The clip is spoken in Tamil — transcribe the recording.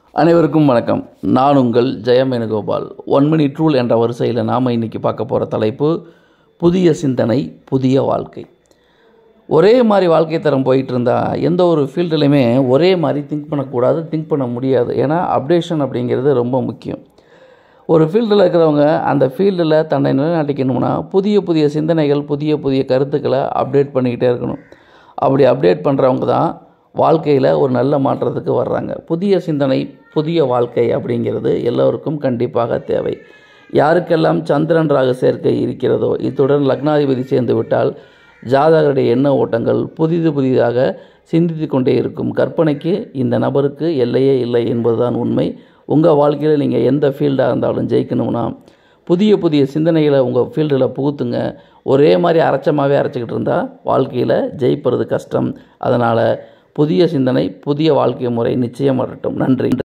அனைவருக்கும் வணக்கம் நான் உங்கள் Jayam Venugopal one minute rule என்ற வரிசையில் நாம் இன்றைக்கி பார்க்க போகிற தலைப்பு புதிய சிந்தனை புதிய வாழ்க்கை ஒரே மாதிரி வாழ்க்கை தரம் போயிட்டு இருந்தால் எந்த ஒரு ஃபீல்டுலையுமே ஒரே மாதிரி திங்க் பண்ணக்கூடாது திங்க் பண்ண முடியாது ஏன்னா அப்டேஷன் அப்படிங்கிறது ரொம்ப முக்கியம் ஒரு ஃபீல்டில் இருக்கிறவங்க அந்த ஃபீல்டில் தன்னை நிலைநாட்டிக்கணும்னா புதிய புதிய சிந்தனைகள் புதிய புதிய கருத்துக்களை அப்டேட் பண்ணிக்கிட்டே இருக்கணும் அப்படி அப்டேட் பண்ணுறவங்க தான் வாழ்க்கையில் ஒரு நல்ல மாற்றத்துக்கு வர்றாங்க புதிய சிந்தனை புதிய வாழ்க்கை அப்படிங்கிறது எல்லோருக்கும் கண்டிப்பாக தேவை யாருக்கெல்லாம் சந்திரன் ராகு சேர்க்கை இருக்கிறதோ இத்துடன் லக்னாதிபதி சேர்ந்து விட்டால் ஜாதகருடைய எண்ண ஓட்டங்கள் புதிது புதிதாக சிந்தித்து கொண்டே இருக்கும் கற்பனைக்கு இந்த நபருக்கு எல்லையே இல்லை என்பதுதான் உண்மை உங்கள் வாழ்க்கையில் நீங்கள் எந்த ஃபீல்டாக இருந்தாலும் ஜெயிக்கணும்னா புதிய புதிய சிந்தனைகளை உங்கள் ஃபீல்டில் புகுத்துங்க ஒரே மாதிரி அரைச்சமாகவே அரைச்சிக்கிட்டு இருந்தால் வாழ்க்கையில் ஜெயிப்பது கஷ்டம் அதனால் புதிய சிந்தனை புதிய வாழ்க்கை முறை நிச்சயம் வரட்டும் நன்றி